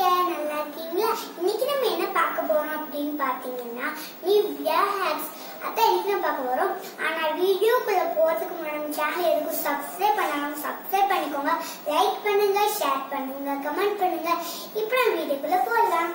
dear நல்லா இருக்கீங்களா இன்னைக்கு நம்ம என்ன பார்க்க போறோம் அப்படின்னு பார்த்தீங்கன்னா நிவ்யா ஹேக்ஸ் அதான் இன்னைக்கு நம்ம பார்க்க போறோம் ஆனா வீடியோக்குள்ள போறதுக்கு முன்னாடி நம்ம சேனல் எதுக்கும் சப்ஸ்கிரைப் பண்ணாம சப்ஸ்கிரைப் பண்ணிக்கோங்க லைக் பண்ணுங்க ஷேர் பண்ணுங்க கமெண்ட் பண்ணுங்க இப்போ நம்ம வீடியோக்குள்ள போகலாம்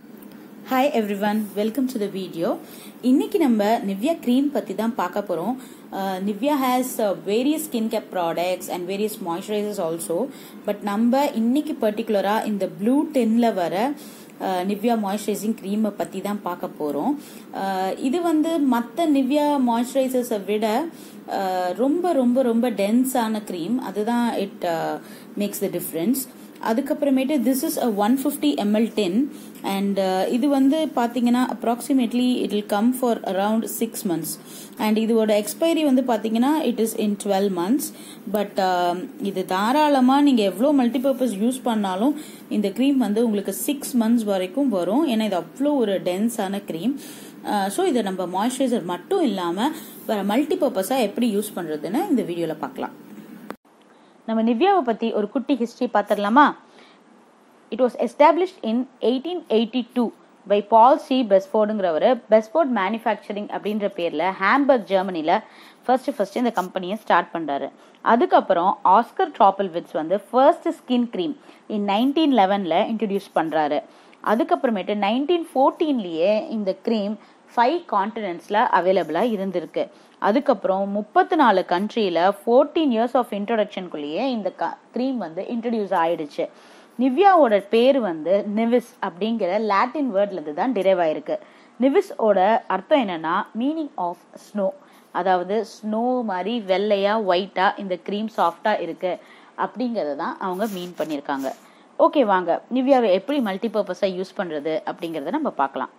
hi everyone welcome to the video இன்னைக்கு நம்ம நிவ்யா க்ரீம் பற்றி தான் பார்க்க போகிறோம் Nivea has various skin care products and various moisturisers also but நம்ம இன்னைக்கு பர்டிகுலராக இந்த ப்ளூ டென்னில் வர நிவ்யா மாய்ஸ்சரைசிங் க்ரீமை பற்றி தான் பார்க்க போகிறோம் இது வந்து மற்ற நிவ்யா மாய்ஸ்சரைசர்ஸை விட uh, ரொம்ப ரொம்ப ரொம்ப டென்ஸான க்ரீம் அதுதான் இட் மேக்ஸ் த டிஃப்ரென்ஸ் அதுக்கப்புறமேட்டு this is a one fifty ML tin and இது வந்து பார்த்தீங்கன்னா approximately it will come for around six months and இதோட எக்ஸ்பைரி வந்து பார்த்தீங்கன்னா it is in twelve months but இது தாராளமாக நீங்கள் எவ்வளோ மல்டிபர்பஸ் யூஸ் பண்ணாலும் இந்த க்ரீம் வந்து உங்களுக்கு சிக்ஸ் மந்த்ஸ் வரைக்கும் வரும் ஏன்னா இது அவ்வளோ ஒரு டென்ஸான க்ரீம் ஸோ இதை நம்ம மாய்ஸ்சரைசர் மட்டும் இல்லாமல் வேறு மல்டிபர்பஸாக எப்படி யூஸ் பண்ணுறதுன்னு இந்த வீடியோவில் பார்க்கலாம் நம்ம நிவ்யாவை பற்றி ஒரு குட்டி ஹிஸ்ட்ரி பார்த்துடலாமா it was established in eighteen eighty two by Paul C பெஸ்ஃபோர்டுங்கிறவர் பெஸ்ஃபோர்ட் மேனுஃபேக்சரிங் அப்படின்ற பேரில் ஹாம்பர்க் ஜெர்மனியில் ஃபர்ஸ்ட் ஃபர்ஸ்ட் இந்த கம்பெனியை ஸ்டார்ட் பண்ணுறாரு அதுக்கப்புறம் ஆஸ்கர் ட்ராப்பல் விட்ஸ் வந்து first skin cream in nineteen லெவனில் இன்ட்ரடியூஸ் பண்ணுறாரு அதுக்கப்புறமேட்டு நைன்டீன் ஃபோர்டீன்லேயே இந்த க்ரீம் ஃபைவ் கான்டினென்ட்ஸில் அவைலபிளாக இருந்திருக்கு அதுக்கப்புறம் முப்பத்தி நாலு கண்ட்ரியில் ஃபோர்டீன் இயர்ஸ் ஆஃப் இன்ட்ரொடக்ஷனுக்குள்ளேயே இந்த க்ரீம் வந்து இன்ட்ரடியூஸ் ஆயிடுச்சு நிவ்யாவோட பேர் வந்து நிவிஸ் அப்படிங்கிற லாட்டின் வேர்ட்லேருந்து தான் டிரைவ் ஆயிருக்கு நிவிஸோட அர்த்தம் என்னன்னா மீனிங் ஆஃப் ஸ்னோ அதாவது ஸ்னோ மாதிரி வெள்ளையா ஒயிட்டா இந்த க்ரீம் சாஃப்டா இருக்கு அப்படிங்கறத தான் அவங்க மீன் பண்ணியிருக்காங்க ஓகே வாங்க நிவ்யாவை எப்படி மல்டிபர்பஸாக யூஸ் பண்ணுறது அப்படிங்கிறத நம்ம பார்க்கலாம்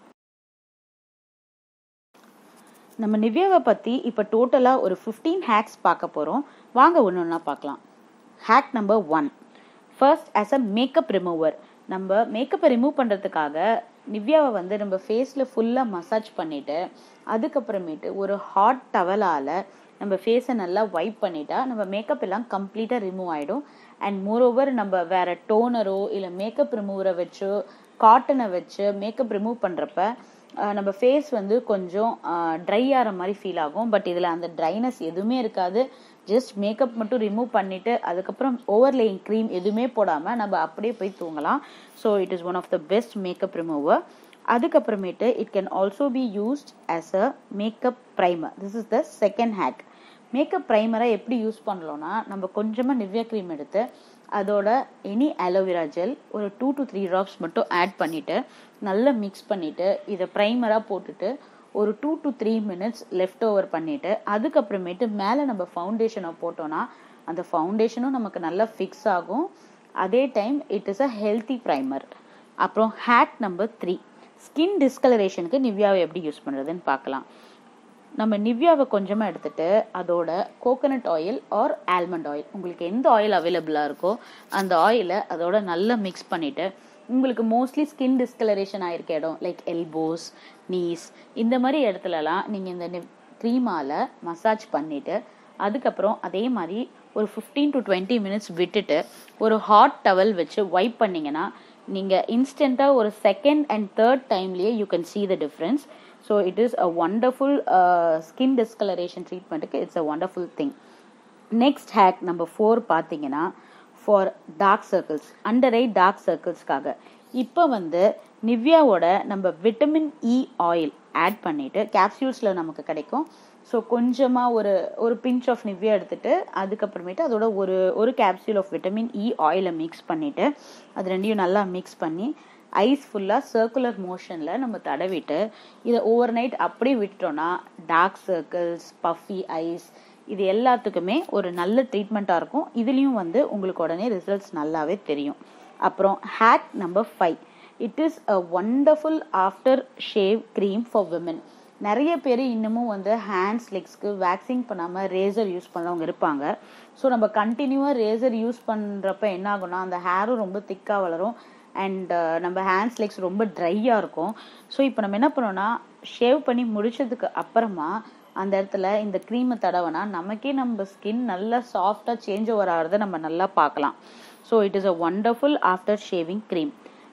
நம்ம நிவ்யாவை பற்றி இப்போ டோட்டலாக ஒரு ஃபிஃப்டீன் ஹேக்ஸ் பார்க்க போகிறோம் வாங்க ஒன்று ஒன்றா பார்க்கலாம் hack number one first as a makeup remover நம்ம மேக்கப்பை ரிமூவ் பண்ணுறதுக்காக நிவ்யாவை வந்து நம்ம ஃபேஸில் ஃபுல்லாக மசாஜ் பண்ணிவிட்டு அதுக்கப்புறமேட்டு ஒரு ஹாட் டவலால் நம்ம ஃபேஸை நல்லா வைப் பண்ணிட்டா நம்ம மேக்கப் எல்லாம் கம்ப்ளீட்டாக ரிமூவ் ஆகிடும் அண்ட் மோரோவர் நம்ம வேற டோனரோ இல்லை மேக்கப் ரிமூவரை வச்சோ காட்டனை வச்சு மேக்கப் ரிமூவ் பண்ணுறப்ப நம்ம ஃபேஸ் வந்து கொஞ்சம் ட்ரை ஆகிற மாதிரி ஃபீல் ஆகும் பட் இதில் அந்த ட்ரைனஸ் எதுவுமே இருக்காது ஜஸ்ட் மேக்கப் மட்டும் ரிமூவ் பண்ணிட்டு அதுக்கப்புறம் ஓவர்லேயிங் க்ரீம் எதுவுமே போடாமல் நம்ம அப்படியே போய் தூங்கலாம் so it is one of the best makeup remover அதுக்கப்புறமேட்டு it can also be used as a makeup primer this is the second hack makeup ப்ரைமரை எப்படி யூஸ் பண்ணலாம்னா நம்ம கொஞ்சமாக நிவ்யா க்ரீம் எடுத்து அதோட எனி அலோவேரா ஜெல் ஒரு டூ டு த்ரீ ட்ராப்ஸ் மட்டும் ஆட் பண்ணிவிட்டு நல்லா மிக்ஸ் பண்ணிவிட்டு இதை ப்ரைமராக போட்டுட்டு ஒரு two to three minutes left over பண்ணிவிட்டு அதுக்கப்புறமேட்டு மேலே நம்ம ஃபவுண்டேஷனை போட்டோன்னா அந்த ஃபவுண்டேஷனும் நமக்கு நல்லா ஃபிக்ஸ் ஆகும் அதே time it is a healthy primer அப்புறம் ஹேக் நம்பர் த்ரீ ஸ்கின் டிஸ்கலரேஷனுக்கு நிவ்யாவை எப்படி யூஸ் பண்ணுறதுன்னு பார்க்கலாம் நம்ம நிவ்யாவை கொஞ்சமாக எடுத்துட்டு அதோட coconut oil or almond oil உங்களுக்கு எந்த ஆயில் அவைலபிளாக இருக்கோ அந்த ஆயிலை அதோட நல்லா மிக்ஸ் பண்ணிவிட்டு உங்களுக்கு மோஸ்ட்லி ஸ்கின் டிஸ்கலரேஷன் ஆயிருக்க இடம் லைக் எல்போஸ் நீஸ் இந்த மாதிரி இடத்துலலாம் நீங்கள் இந்த க்ரீமால் மசாஜ் பண்ணிவிட்டு அதுக்கப்புறம் அதே மாதிரி ஒரு ஃபிஃப்டீன் டு டுவெண்ட்டி மினிட்ஸ் விட்டுட்டு ஒரு ஹாட் டவல் வச்சு வைப் பண்ணிங்கன்னா நீங்கள் இன்ஸ்டண்ட்டாக ஒரு செகண்ட் அண்ட் தேர்ட் டைம்லேயே you can see the difference so it is a wonderful skin discolouration ட்ரீட்மெண்ட்டுக்கு it's a wonderful thing next hack number four பார்த்தீங்கன்னா for dark circles under eye dark சர்க்கிள்ஸ்க்காக இப்போ வந்து நிவ்யாவோட நம்ம விட்டமின் இ ஆயில் ஆட் பண்ணிட்டு கேப்சியூல்ஸில் நமக்கு கிடைக்கும் ஸோ கொஞ்சமாக ஒரு ஒரு பிஞ்ச் ஆஃப் நிவ்யா எடுத்துட்டு அதுக்கப்புறமேட்டு அதோட ஒரு ஒரு கேப்சியூல் ஆஃப் விட்டமின் இ ஆயிலை மிக்ஸ் பண்ணிவிட்டு அது ரெண்டையும் நல்லா மிக்ஸ் பண்ணி ஐஸ் ஃபுல்லாக சர்க்குலர் மோஷனில் நம்ம தடவிட்டு இதை ஓவர் நைட் அப்படியே விட்டுட்டோன்னா டார்க் சர்க்கிள்ஸ் பஃபி ஐஸ் இது எல்லாத்துக்குமே ஒரு நல்ல ட்ரீட்மெண்ட்டாக இருக்கும் இதுலேயும் வந்து உங்களுக்கு உடனே ரிசல்ட்ஸ் நல்லாவே தெரியும் அப்புறம் hack number five it is a wonderful after shave cream for women நிறைய பேர் இன்னமும் வந்து ஹேண்ட்ஸ் லெக்ஸ்க்கு வேக்சிங் பண்ணாமல் ரேசர் யூஸ் பண்ணவங்க இருப்பாங்க ஸோ நம்ம கண்டினியூவாக ரேசர் யூஸ் பண்ணுறப்ப என்ன ஆகும்னா அந்த ஹேரும் ரொம்ப திக்காக வளரும் அண்ட் நம்ம ஹேண்ட்ஸ் லெக்ஸ் ரொம்ப ட்ரையாக இருக்கும் ஸோ இப்போ நம்ம என்ன பண்ணோம்னா ஷேவ் பண்ணி முடிச்சதுக்கு அப்புறமா அந்த இடத்துல இந்த க்ரீமை தடவைனா நமக்கே நம்ம ஸ்கின் நல்லா சாஃப்டாக சேஞ்ச் ஓவர் ஆகிறத நம்ம நல்லா பார்க்கலாம் so it is a wonderful after shaving cream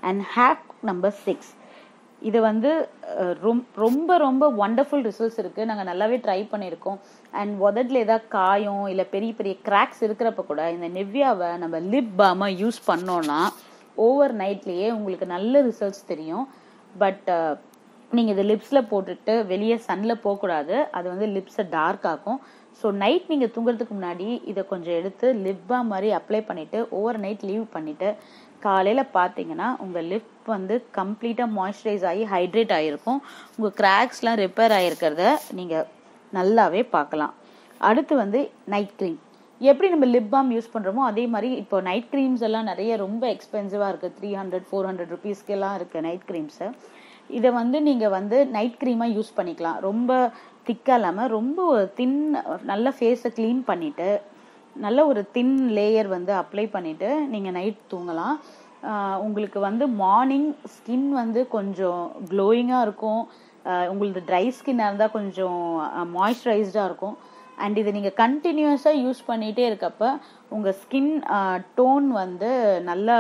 and hack number six இது வந்து அஹ், ரொம்- ரொம்ப ரொம்ப ஒண்டர்ஃபுல் ரிசல்ட்ஸ் இருக்குது நாங்கள் நல்லாவே ட்ரை பண்ணியிருக்கோம் அண்ட் உதட்டில் ஏதாவது காயம் இல்லை பெரிய பெரிய கிராக்ஸ் இருக்கிறப்ப கூட இந்த நிவ்யாவை நம்ம லிப் பாமாக யூஸ் பண்ணோன்னா ஓவர் நைட்லேயே உங்களுக்கு நல்ல ரிசல்ட்ஸ் தெரியும் பட் நீங்கள் இது லிப்ஸில் போட்டுட்டு வெளியே சன்னில் போகக்கூடாது அது வந்து லிப்ஸை டார்க் ஆக்கும் ஸோ நைட் நீங்கள் தூங்குறதுக்கு முன்னாடி இதை கொஞ்சம் எடுத்து லிப் பாம் மாதிரி அப்ளை பண்ணிவிட்டு ஓவர் நைட் லீவ் பண்ணிவிட்டு காலையில் பார்த்தீங்கன்னா உங்கள் லிப் வந்து கம்ப்ளீட்டாக மாய்ஸ்சரைஸ் ஆகி ஹைட்ரேட் ஆகிருக்கும் உங்கள் கிராக்ஸ்லாம் ரிப்பேர் ஆகிருக்கிறத நீங்கள் நல்லாவே பார்க்கலாம் அடுத்து வந்து நைட் க்ரீம் எப்படி நம்ம லிப் பாம் யூஸ் பண்ணுறோமோ அதே மாதிரி இப்போ நைட் க்ரீம்ஸ் எல்லாம் நிறைய ரொம்ப எக்ஸ்பென்சிவாக இருக்குது த்ரீ ஹண்ட்ரட் ஃபோர் ஹண்ட்ரட் ருபீஸ்க்கெல்லாம் இருக்குது நைட் க்ரீம்ஸு இதை வந்து நீங்கள் வந்து நைட் க்ரீமாக யூஸ் பண்ணிக்கலாம் ரொம்ப திக்காக இல்லாமல் ரொம்ப தின் நல்ல ஃபேஸை க்ளீன் பண்ணிவிட்டு நல்ல ஒரு தின் லேயர் வந்து அப்ளை பண்ணிவிட்டு நீங்கள் நைட் தூங்கலாம் ஆஹ் உங்களுக்கு வந்து மார்னிங் ஸ்கின் வந்து கொஞ்சம் க்ளோயிங்காக இருக்கும் ஆஹ் உங்களுக்கு ட்ரை ஸ்கின்னாக இருந்தால் கொஞ்சம் மாய்ஸ்சரைஸ்டாக இருக்கும் அண்ட் இதை நீங்கள் கண்டினியூஸாக யூஸ் பண்ணிகிட்டே இருக்கப்ப உங்கள் ஸ்கின் டோன் வந்து நல்லா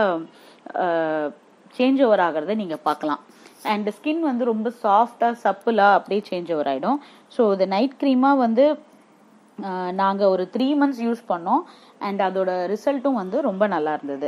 சேஞ்ச் ஓவர் ஆகிறத நீங்கள் பார்க்கலாம் அண்ட் ஸ்கின் வந்து ரொம்ப சாஃப்டாக சப்புலாக அப்படியே சேஞ்ச் ஓவர் ஆகிடும் ஸோ இந்த நைட் க்ரீமாக வந்து நாங்கள் ஒரு த்ரீ மந்த்ஸ் யூஸ் பண்ணோம் அண்ட் அதோட ரிசல்ட்டும் வந்து ரொம்ப நல்லா இருந்தது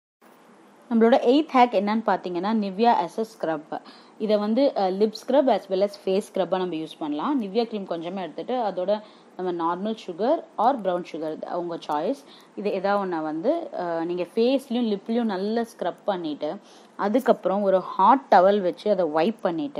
நம்மளோட எயித் ஹேக் என்னன்னு பார்த்தீங்கன்னா நிவ்யா எஸ் ஸ்க்ரப் இதை வந்து lip scrub as well as face ஸ்க்ரப்பாக நம்ம யூஸ் பண்ணலாம் நிவ்யா க்ரீம் கொஞ்சமாக எடுத்துட்டு அதோட நம்ம normal sugar or brown sugar உங்கள் சாய்ஸ் இது எதாவது ஒன்று வந்து நீங்கள் ஃபேஸ்லையும் லிப்லையும் நல்லா ஸ்க்ரப் பண்ணிவிட்டு அதுக்கப்புறம் ஒரு ஹாட் டவல் வச்சு அதை வைப் பண்ணிவிட்டு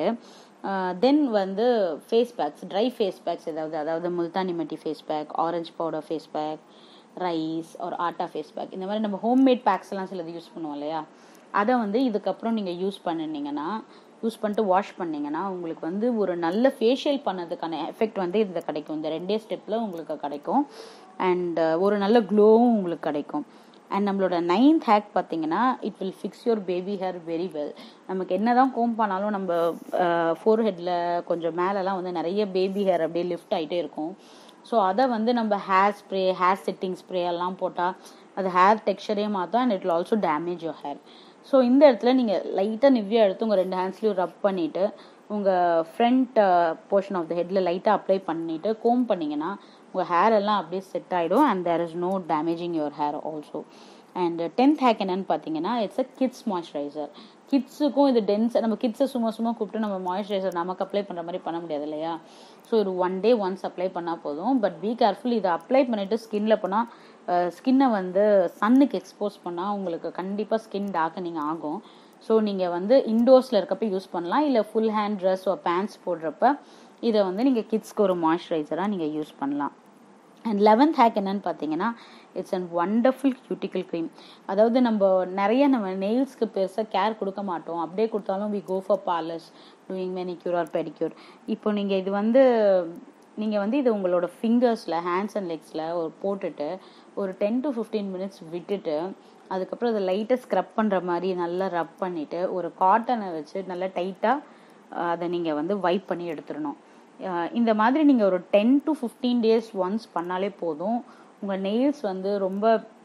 தென் வந்து face packs dry face packs ஏதாவது அதாவது Multani mitti face pack orange powder face pack rice ஒரு ஆட்டா ஃபேஸ் பேக் இந்த மாதிரி நம்ம ஹோம்மேட் பேக்ஸ் எல்லாம் சிலது யூஸ் பண்ணுவோம் இல்லையா அதை வந்து இதுக்கப்புறம் நீங்கள் யூஸ் பண்ணினீங்கன்னா யூஸ் பண்ணிட்டு வாஷ் பண்ணீங்கன்னா உங்களுக்கு வந்து ஒரு நல்ல ஃபேஷியல் பண்ணதுக்கான எஃபெக்ட் வந்து இது கிடைக்கும் இந்த ரெண்டே ஸ்டெப்பில் உங்களுக்கு கிடைக்கும் அண்ட் ஒரு நல்ல க்ளோவும் உங்களுக்கு கிடைக்கும் அண்ட் நம்மளோட நைன்த் ஹேக் பார்த்தீங்கன்னா it will fix your baby hair very well நமக்கு என்னதான் கோம் பண்ணாலும் நம்ம ஃபோர் ஹெட்டில் கொஞ்சம் மேலெலாம் வந்து நிறைய பேபி ஹேர் அப்படியே லிஃப்ட் ஆகிட்டே இருக்கும் ஸோ அதை வந்து நம்ம hair spray hair setting spray எல்லாம் போட்டால் அது ஹேர் டெக்ஸ்சரே மாற்றும் and it will also damage your hair so இந்த இடத்துல நீங்கள் லைட்டாக நிவ்யா எடுத்து உங்கள் ரெண்டு ஹேண்ட்ஸ்லையும் ரப் பண்ணிவிட்டு உங்கள் ஃப்ரண்ட் போர்ஷன் ஆஃப் த ஹெட்டில் லைட்டாக அப்ளை பண்ணிவிட்டு கோம் பண்ணிங்கன்னா உங்கள் ஹேர் எல்லாம் அப்படியே செட் ஆகிடும் and there is no damaging your hair also and tenth hack என்னன்னு பார்த்தீங்கன்னா இட்ஸ் அ கிட்ஸ் மாய்ஸ்சரைசர் கிட்ஸுக்கும் இது டென்ஸ் நம்ம கிட்ஸை சும்மா சும்மா கூப்பிட்டு நம்ம மாய்ஸ்சரைசர் நமக்கு அப்ளை பண்ணுற மாதிரி பண்ண முடியாது இல்லையா ஸோ ஒரு ஒன் டே ஒன்ஸ் அப்ளை பண்ணால் போதும் பட் பி கேர்ஃபுல் இதை அப்ளை பண்ணிவிட்டு ஸ்கின்ல போனால் ஸ்கின்னை வந்து சன்னுக்கு எக்ஸ்போஸ் பண்ணால் உங்களுக்கு கண்டிப்பாக ஸ்கின் டார்க்கனிங் ஆகும் ஸோ நீங்கள் வந்து இன்டோர்ஸில் இருக்கப்ப யூஸ் பண்ணலாம் இல்லை ஃபுல் ஹேண்ட் ட்ரெஸ் ஒரு பேண்ட்ஸ் போடுறப்ப இதை வந்து நீங்கள் கிட்ஸ்க்கு ஒரு மாய்ஸ்சரைசராக நீங்கள் யூஸ் பண்ணலாம் அண்ட் லெவன்த் ஹேக் என்னன்னு பார்த்தீங்கன்னா it's and wonderful cuticle cream அதாவது நம்ம நிறைய நம்ம நெயில்ஸ்க்கு பெருசாக கேர் கொடுக்க மாட்டோம் அப்படியே கொடுத்தாலும் we go for parlours doing manicure or pedicure இப்போ நீங்கள் இது வந்து நீங்கள் வந்து இது உங்களோட ஃபிங்கர்ஸில் ஹேண்ட்ஸ் அண்ட் லெக்ஸில் ஒரு போட்டுட்டு ஒரு டென் டு ஃபிஃப்டீன் மினிட்ஸ் விட்டுட்டு அதுக்கப்புறம் அதை லைட்டாக ஸ்க்ரப் பண்ணுற மாதிரி நல்லா ரப் பண்ணிவிட்டு ஒரு காட்டனை வச்சு நல்லா டைட்டாக அதை நீங்கள் வந்து வைப் பண்ணி எடுத்துடணும் அஹ் இந்த மாதிரி நீங்கள் ஒரு ten to fifteen days once பண்ணாலே போதும் உங்கள் நெயில்ஸ் வந்து ரொம்ப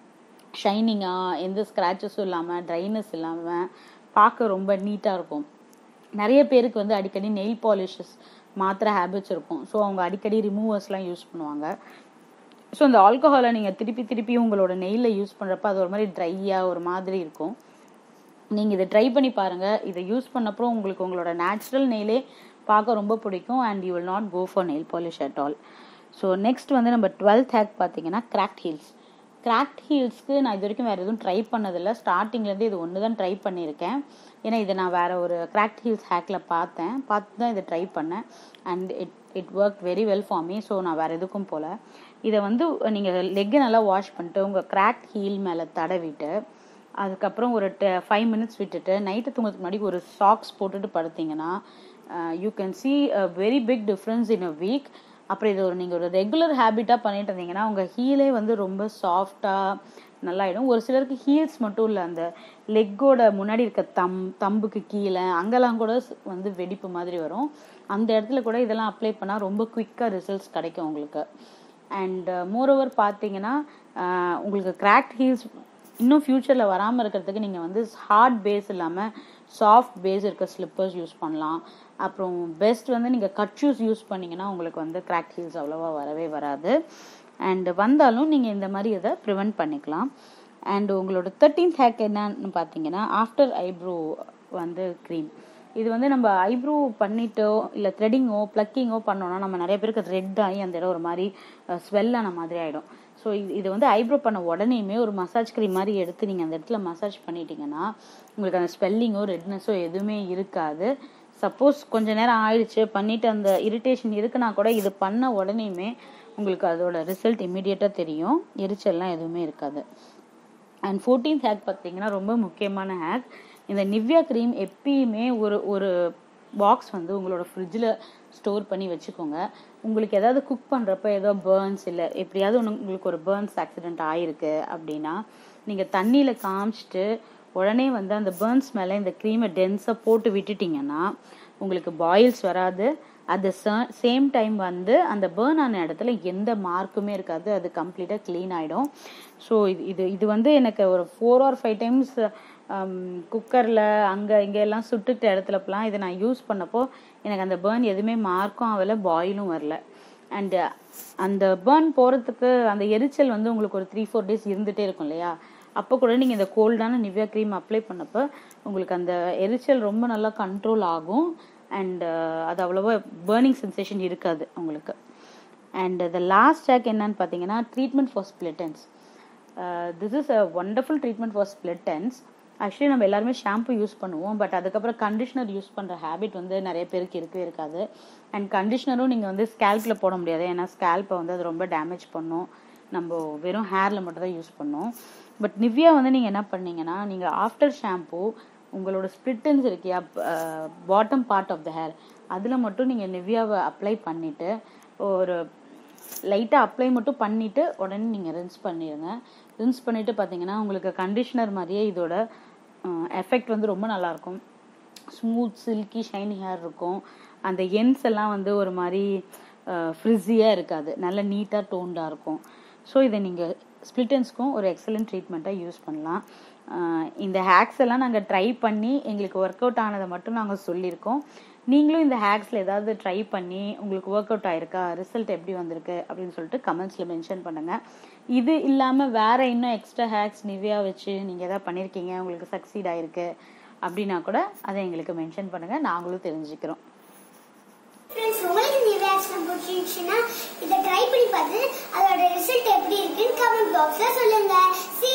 ஷைனிங்காக எந்த ஸ்க்ராச்சஸும் இல்லாமல் ட்ரைனஸ் இல்லாமல் பார்க்க ரொம்ப நீட்டாக இருக்கும் நிறைய பேருக்கு வந்து அடிக்கடி நெயில் பாலிஷஸ் மாத்திர ஹேபிட்ஸ் இருக்கும் ஸோ அவங்க அடிக்கடி ரிமூவர்ஸ்லாம் யூஸ் பண்ணுவாங்க ஸோ இந்த ஆல்கஹாலை நீங்கள் திருப்பி திருப்பி உங்களோட நெயிலில் யூஸ் பண்ணுறப்ப அது ஒரு மாதிரி ட்ரையாக ஒரு மாதிரி இருக்கும் நீங்கள் இதை ட்ரை பண்ணி பாருங்கள் இதை யூஸ் பண்ணப்பறம் உங்களுக்கு உங்களோட நேச்சுரல் நெயிலே பார்க்க ரொம்ப பிடிக்கும் and you will not go for nail polish at all so next வந்து நம்ம டுவெல்த் ஹேக் பார்த்தீங்கன்னா கிராக்ட் ஹீல்ஸ் கிராக்ட் ஹீல்ஸ்க்கு நான் இது வரைக்கும் வேறு எதுவும் ட்ரை பண்ணதில்லை ஸ்டார்டிங்லேருந்து இது ஒன்று தான் ட்ரை பண்ணியிருக்கேன் ஏன்னா இதை நான் வேறு ஒரு கிராக்ட் ஹீல்ஸ் ஹேக்கில் பார்த்தேன் பார்த்து தான் இதை ட்ரை பண்ணேன் and it it work very well for me so நான் வேறு எதுக்கும் போகல இதை வந்து நீங்கள் லெக்கை நல்லா வாஷ் பண்ணிட்டு உங்கள் கிராக்ட் ஹீல் மேலே தடவிட்டு அதுக்கப்புறம் ஒரு ஃபைவ் மினிட்ஸ் விட்டுட்டு நைட்டு தூங்குறதுக்கு முன்னாடி ஒரு சாக்ஸ் போட்டுட்டு படுத்தீங்கன்னா you can see a very big difference in a week அப்புறம் இது ஒரு நீங்கள் ஒரு ரெகுலர் ஹேபிட்டாக பண்ணிட்டு இருந்தீங்கன்னா உங்கள் ஹீலே வந்து ரொம்ப சாஃப்டாக நல்லாயிடும் ஒரு சிலருக்கு ஹீல்ஸ் மட்டும் இல்லை அந்த லெக்கோட முன்னாடி இருக்க தம் தம்புக்கு கீழே அங்கெல்லாம் கூட ஸ்- வந்து வெடிப்பு மாதிரி வரும் அந்த இடத்துல கூட இதெல்லாம் அப்ளை பண்ணால் ரொம்ப குயிக்காக ரிசல்ட்ஸ் கிடைக்கும் உங்களுக்கு அண்ட் மோரோவர் பார்த்தீங்கன்னா ஆஹ் உங்களுக்கு கிராக்ட் ஹீல்ஸ் இன்னும் ஃப்யூச்சரில் வராமல் இருக்கிறதுக்கு நீங்கள் வந்து ஹார்ட் பேஸ் இல்லாமல் சாஃப்ட் பேஸ் இருக்க ஸ்லிப்பர்ஸ் யூஸ் பண்ணலாம் அப்புறம் பெஸ்ட் வந்து நீங்கள் கட் ஷூஸ் யூஸ் பண்ணீங்கன்னா உங்களுக்கு வந்து கிராக் ஹீல்ஸ் அவ்வளோவா வரவே வராது அண்ட் வந்தாலும் நீங்கள் இந்த மாதிரி இதை ப்ரிவெண்ட் பண்ணிக்கலாம் அண்ட் உங்களோட தேர்ட்டீன்த் ஹேக் என்னன்னு பார்த்தீங்கன்னா ஆஃப்டர் ஐப்ரோ வந்து க்ரீம் இது வந்து நம்ம ஐப்ரோ பண்ணிட்டோ இல்லை த்ரெடிங்கோ ப்ளக்கிங்கோ பண்ணோம்னா நம்ம நிறைய பேருக்கு ரெட் ஆகி அந்த இடம் ஒரு மாதிரி ஸ்வெல்லான மாதிரி ஆகிடும் ஸோ இது இது வந்து ஐப்ரோ பண்ண உடனேயுமே ஒரு மசாஜ் க்ரீம் மாதிரி எடுத்து நீங்கள் அந்த இடத்துல மசாஜ் பண்ணிட்டீங்கன்னா உங்களுக்கு அந்த ஸ்வெல்லிங்கோ ரெட்னஸோ எதுவுமே இருக்காது சப்போஸ் கொஞ்ச நேரம் ஆயிடுச்சு பண்ணிட்டு அந்த இரிட்டேஷன் இருக்குன்னா கூட இது பண்ண உடனேயுமே உங்களுக்கு அதோட ரிசல்ட் இம்மிடியட்டாக தெரியும் எரிச்சல்லாம் எதுவுமே இருக்காது அண்ட் ஃபோர்டீன்த் ஹேக் பார்த்தீங்கன்னா ரொம்ப முக்கியமான ஹேக் இந்த நிவ்யா க்ரீம் எப்பயுமே ஒரு ஒரு பாக்ஸ் வந்து உங்களோட ஃப்ரிட்ஜில் ஸ்டோர் பண்ணி வச்சுக்கோங்க உங்களுக்கு ஏதாவது குக் பண்ணுறப்ப ஏதோ பேர்ன்ஸ் இல்லை எப்படியாவது ஒன்று உங்களுக்கு ஒரு பேர்ன்ஸ் ஆக்சிடென்ட் ஆயிருக்கு அப்படின்னா நீங்கள் தண்ணியில் காமிச்சிட்டு உடனே வந்து அந்த பேர்ன்ஸ் மேலே இந்த க்ரீமை டென்ஸாக போட்டு விட்டுட்டிங்கன்னா உங்களுக்கு பாயில்ஸ் வராது அட் த சேம் டைம் வந்து அந்த பேர்ன் ஆன இடத்துல எந்த மார்க்குமே இருக்காது அது கம்ப்ளீட்டாக க்ளீன் ஆகிடும் ஸோ இது இது இது வந்து எனக்கு ஒரு ஃபோர் ஆர் ஃபைவ் டைம்ஸ் குக்கரில் அங்கே இங்கே எல்லாம் சுட்டுட்ட இடத்துலப்பெல்லாம் இதை நான் யூஸ் பண்ணப்போ எனக்கு அந்த பேர்ன் எதுவுமே மார்க்கும் ஆகலை பாயிலும் வரல அண்டு அந்த பேர்ன் போகிறதுக்கு அந்த எரிச்சல் வந்து உங்களுக்கு ஒரு த்ரீ ஃபோர் டேஸ் இருந்துகிட்டே இருக்கும் இல்லையா அப்போ கூட நீங்கள் இந்த கோல்டான நிவ்யா க்ரீம் அப்ளை பண்ணப்போ உங்களுக்கு அந்த எரிச்சல் ரொம்ப நல்லா கண்ட்ரோல் ஆகும் அண்ட் அது அவ்வளோவா பேர்னிங் சென்சேஷன் இருக்காது உங்களுக்கு அண்ட் த லாஸ்ட் ஹேக் என்னன்னு பார்த்தீங்கன்னா treatment for split ends this is a wonderful treatment for split ends actually நம்ம எல்லாருமே ஷாம்பு யூஸ் பண்ணுவோம் பட் அதுக்கப்புறம் கண்டிஷனர் யூஸ் பண்ணுற ஹேபிட் வந்து நிறைய பேருக்கு இருக்கவே இருக்காது அண்ட் கண்டிஷனரும் நீங்கள் வந்து ஸ்கேல்பில் போட முடியாது ஏன்னா ஸ்கேல்ப்பை வந்து அது ரொம்ப டேமேஜ் பண்ணும் நம்ம வெறும் ஹேரில் மட்டும் தான் யூஸ் பண்ணோம் பட் நிவ்யா வந்து நீங்கள் என்ன பண்ணீங்கன்னா நீங்கள் ஆஃப்டர் ஷாம்பு உங்களோட ஸ்பிளிட்டன்ஸ் இருக்கியா bottom part of the hair அதில் மட்டும் நீங்கள் நிவ்யாவை அப்ளை பண்ணிவிட்டு ஒரு லைட்டாக அப்ளை மட்டும் பண்ணிவிட்டு உடனே நீங்கள் ரின்ஸ் பண்ணிடுங்க ரின்ஸ் பண்ணிவிட்டு பார்த்தீங்கன்னா உங்களுக்கு கண்டிஷ்னர் மாதிரியே இதோட எஃபெக்ட் வந்து ரொம்ப நல்லாயிருக்கும் ஸ்மூத் சில்கி ஷைனி ஹேர் இருக்கும் அந்த எண்ட்ஸ் எல்லாம் வந்து ஒரு மாதிரி ஃப்ரிஸியாக இருக்காது நல்ல நீட்டாக டோன்டாக இருக்கும் ஸோ இதை நீங்கள் ஸ்பிளிட்டன்ஸ்க்கும் ஒரு எக்ஸலண்ட் ட்ரீட்மெண்ட்டாக யூஸ் பண்ணலாம் இந்த ஹேக்ஸ் எல்லாம் நாங்கள் ட்ரை பண்ணி எங்களுக்கு ஒர்க் அவுட் ஆனதை மட்டும் நாங்கள் சொல்லியிருக்கோம் நீங்களும் இந்த ஹேக்ஸில் ஏதாவது ட்ரை பண்ணி உங்களுக்கு ஒர்க் அவுட் ஆயிருக்கா ரிசல்ட் எப்படி வந்திருக்கு அப்படின்னு சொல்லிட்டு கமெண்ட்ஸில் மென்ஷன் பண்ணுங்கள் இது இல்லாமல் வேறு இன்னும் எக்ஸ்ட்ரா ஹேக்ஸ் நிவ்யா வச்சு நீங்கள் எதாவது பண்ணியிருக்கீங்க உங்களுக்கு சக்சீட் ஆயிருக்கு அப்படின்னா கூட அதை எங்களுக்கு மென்ஷன் பண்ணுங்கள் நாங்களும் தெரிஞ்சுக்கிறோம் ஃப்ரெண்ட்ஸ் உங்களுக்கு இந்த ரியாக்ஷன் பிடிச்சிருந்துச்சுன்னா இதை ட்ரை பண்ணி பார்த்து அதோட ரிசல்ட் எப்படி இருக்குன்னு கமெண்ட் பாக்ஸ்ல சொல்லுங்க see